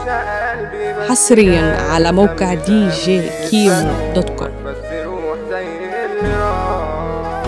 حصريا على موقع دي جي كيمو دوت كوم بس روح زي اللي راح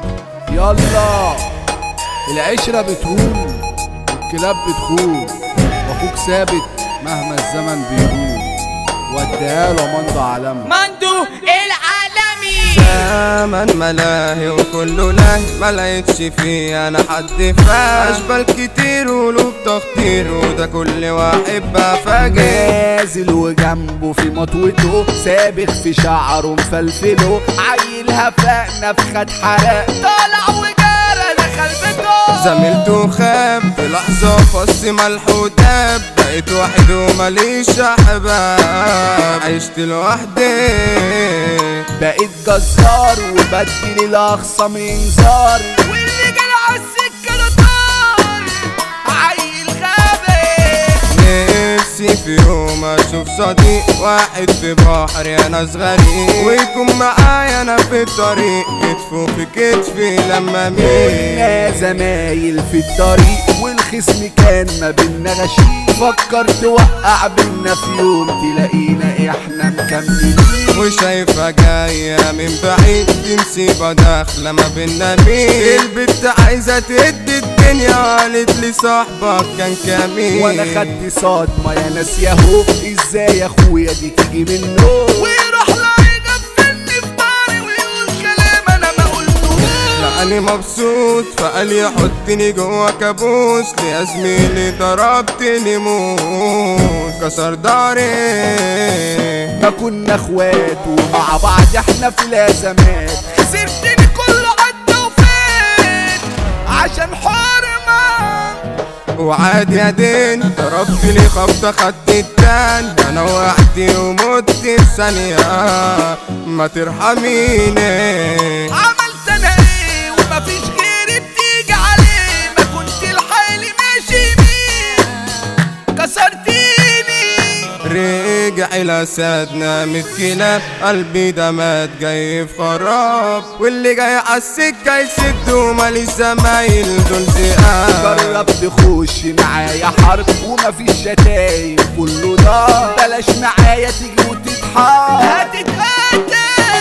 يلا العشرة بتهون والكلاب بتخون واخوك ثابت مهما الزمن بيهون وديها له مندو عالمه مندو العالمي زمن ملاهي وكله لاهي ما لقيتش فيه انا حد فاهم اشبال كتير وقلوب تخطير وده كل واحد بقى فاجر نازل وجنبه في مطوته سابخ في شعره مفلفله عيلها فاق نفخة حرق طالع وجارة دخل بيته زميلته خاب في لحظة فص ملح وداب بقيت وحيد ومليش احباب عشت لوحدي بقيت جزار وبدي للأخصم انذار واللي جاي على السكة ده طار عيل غبي نفسي في يوم اشوف صديق واحد في بحر يا ناس غريب ويكون معايا انا في الطريق كتفه في كتفي لما مين كنا زمايل في الطريق والخصم كان ما بينا غشيم فكر توقع بينا في يوم تلاقينا احنا مكملين وشايفة جاية من بعيد دي مصيبة داخلة ما بينا مين البت عايزة تدي الدنيا قالت لي صاحبك كان كمين وانا خدت صدمة يا ناس ياهو ازاي يا اخويا دي تيجي منه ويروح لا يغفلني في طاري ويقول كلام انا ما قلتهوش لقاني مبسوط فقال يحطني جوا كابوس لي يا زميلي ضربتني موت كسر داري ما كنا اخوات ومع بعض احنا في الازمات خسرتني كله عدى وفات عشان حرمة وعاد يا دين ضربت لي خبطة خدت التان انا وحدي ومت في ثانية ما ترحميني عملت انا ايه ومفيش غيري بتيجي عليه ما كنت لحالي ماشي بيه كسرتيني رجع الى سادنا متكلاب قلبي ده مات جاي في خراب واللي جاي عالسكة يسد وماليش زمايل دول ذئاب جرب تخش معايا حرب ومفيش شتايم كله نار بلاش معايا تيجي وتتحار هتتقتل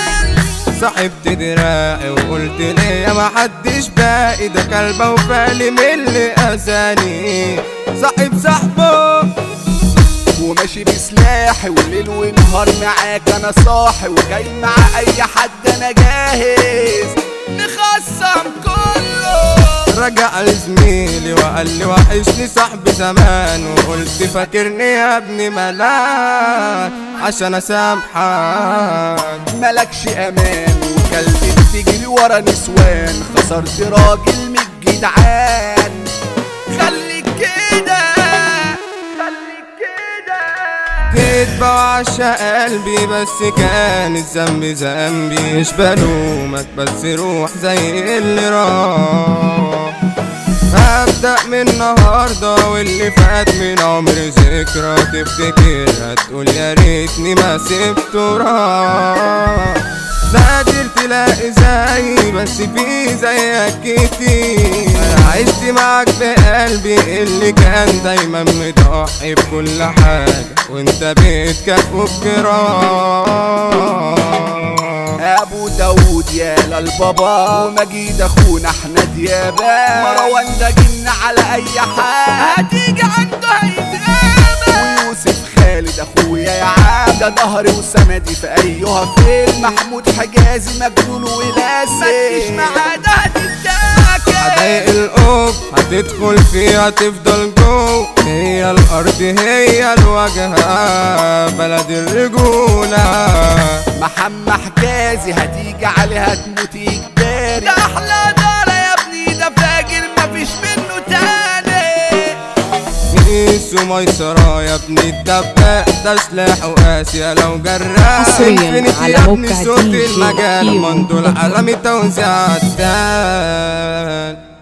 صاحبت دراعي وقلت ليا ما حدش باقي ده كلبة وفالي من اللي اذاني صاحب صاحبه وماشي بسلاحي وليل ونهار معاك انا صاحي وجاي مع اي حد انا جاهز نخصم كله رجع لزميلي وقال لي وحشني صاحبي زمان وقلت فاكرني يا ابني ملاك عشان اسامحك ملكش امان وكلت بتجري ورا نسوان خسرت راجل من الجدعان خليك كده خليك كده جيت بعشق قلبي بس كان الذنب ذنبي مش بلومك بس روح زي اللي راح هبدأ من النهاردة واللي فات من عمري ذكرى تفتكر هتقول يا ريتني ما سبته راح نادر تلاقي زي بس في زيك كتير انا عشت معاك بقلبي اللي كان دايما مضحي بكل حاجة وانت بتكافئه بكرام ابو داود يا للبابا ومجيد اخونا احنا ديابا مروان ده جن على اي حال هتيجي عنده هيتقابل ويوسف خالد اخويا يا عم ده ظهري وسندي في ايها فين محمود حجازي مجنون ولاسي متجيش معاه ده هتتاكل حدايق القب هتدخل فيها تفضل جو هي الارض هي الواجهة بلد الرجولة محمد حجازي هتيجي عليها تموت اجباري ده احلى دار يا ابني ده فاجر مفيش منه تاني قيس وميسرة يا ابني الدباء ده سلاح وقاسية لو جراح حصرياً انفينيتي على يا ابني موقع صوت دي جي المجال كيمو مندول دوت كوم. عالمي توزيع الدال